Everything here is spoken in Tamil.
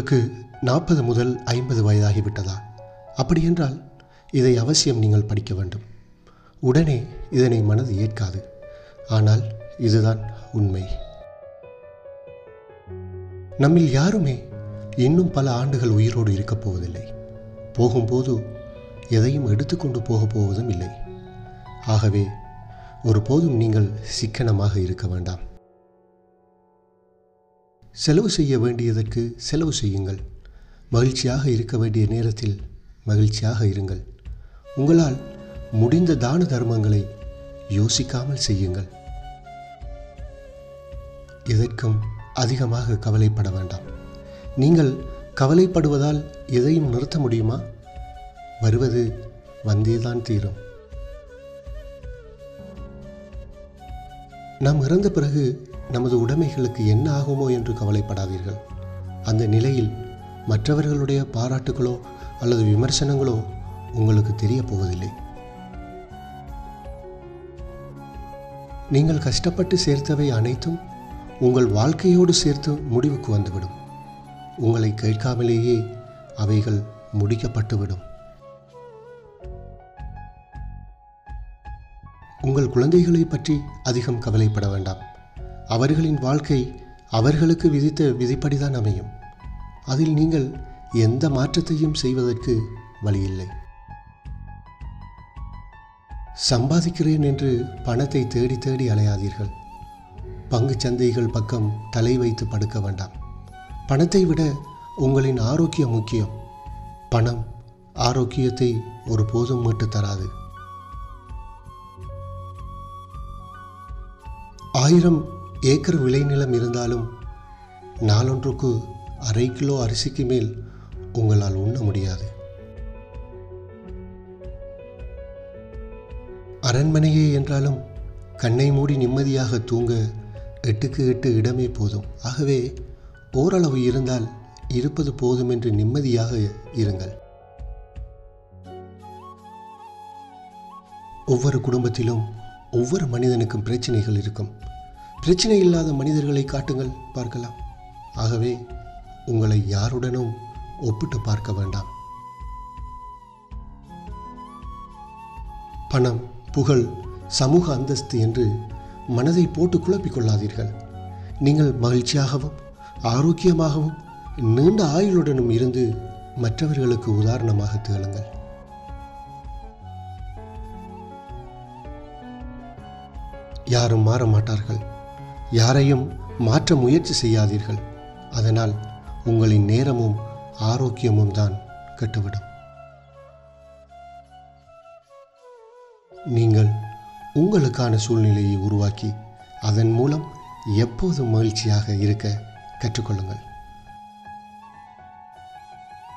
உங்களுக்கு நாற்பது முதல் ஐம்பது வயதாகிவிட்டதா அப்படியென்றால் இதை அவசியம் நீங்கள் படிக்க வேண்டும் உடனே இதனை மனது ஏற்காது ஆனால் இதுதான் உண்மை நம்மில் யாருமே இன்னும் பல ஆண்டுகள் உயிரோடு இருக்கப் போவதில்லை போகும்போது எதையும் எடுத்துக்கொண்டு போகப் போவதும் இல்லை ஆகவே ஒருபோதும் நீங்கள் சிக்கனமாக இருக்க வேண்டாம் செலவு செய்ய வேண்டியதற்கு செலவு செய்யுங்கள் மகிழ்ச்சியாக இருக்க வேண்டிய நேரத்தில் மகிழ்ச்சியாக இருங்கள் உங்களால் முடிந்த தான தர்மங்களை யோசிக்காமல் செய்யுங்கள் எதற்கும் அதிகமாக கவலைப்பட வேண்டாம் நீங்கள் கவலைப்படுவதால் எதையும் நிறுத்த முடியுமா வருவது வந்தேதான் தீரும் நாம் இறந்த பிறகு நமது உடைமைகளுக்கு என்ன ஆகுமோ என்று கவலைப்படாதீர்கள் அந்த நிலையில் மற்றவர்களுடைய பாராட்டுகளோ அல்லது விமர்சனங்களோ உங்களுக்கு தெரிய போவதில்லை நீங்கள் கஷ்டப்பட்டு சேர்த்தவை அனைத்தும் உங்கள் வாழ்க்கையோடு சேர்த்து முடிவுக்கு வந்துவிடும் உங்களை கேட்காமலேயே அவைகள் முடிக்கப்பட்டுவிடும் உங்கள் குழந்தைகளை பற்றி அதிகம் கவலைப்பட வேண்டாம் அவர்களின் வாழ்க்கை அவர்களுக்கு விதித்த விதிப்படிதான் அமையும் அதில் நீங்கள் எந்த மாற்றத்தையும் செய்வதற்கு வழியில்லை சம்பாதிக்கிறேன் என்று பணத்தை தேடி தேடி அலையாதீர்கள் பங்குச் சந்தைகள் பக்கம் தலை வைத்து படுக்க வேண்டாம் பணத்தை விட உங்களின் ஆரோக்கியம் முக்கியம் பணம் ஆரோக்கியத்தை ஒருபோதும் மீட்டு தராது ஆயிரம் ஏக்கர் விளைநிலம் இருந்தாலும் நாளொன்றுக்கு அரை கிலோ அரிசிக்கு மேல் உங்களால் உண்ண முடியாது அரண்மனையே என்றாலும் கண்ணை மூடி நிம்மதியாக தூங்க எட்டுக்கு எட்டு இடமே போதும் ஆகவே ஓரளவு இருந்தால் இருப்பது போதும் என்று நிம்மதியாக இருங்கள் ஒவ்வொரு குடும்பத்திலும் ஒவ்வொரு மனிதனுக்கும் பிரச்சனைகள் இருக்கும் பிரச்சனை இல்லாத மனிதர்களை காட்டுங்கள் பார்க்கலாம் ஆகவே உங்களை யாருடனும் ஒப்பிட்டு பார்க்க வேண்டாம் பணம் புகழ் சமூக அந்தஸ்து என்று மனதை போட்டு குழப்பிக் கொள்ளாதீர்கள் நீங்கள் மகிழ்ச்சியாகவும் ஆரோக்கியமாகவும் நீண்ட ஆயுளுடனும் இருந்து மற்றவர்களுக்கு உதாரணமாக திகழுங்கள் யாரும் மாற மாட்டார்கள் யாரையும் மாற்ற முயற்சி செய்யாதீர்கள் அதனால் உங்களின் நேரமும் ஆரோக்கியமும் தான் கெட்டுவிடும் நீங்கள் உங்களுக்கான சூழ்நிலையை உருவாக்கி அதன் மூலம் எப்போதும் மகிழ்ச்சியாக இருக்க கற்றுக்கொள்ளுங்கள்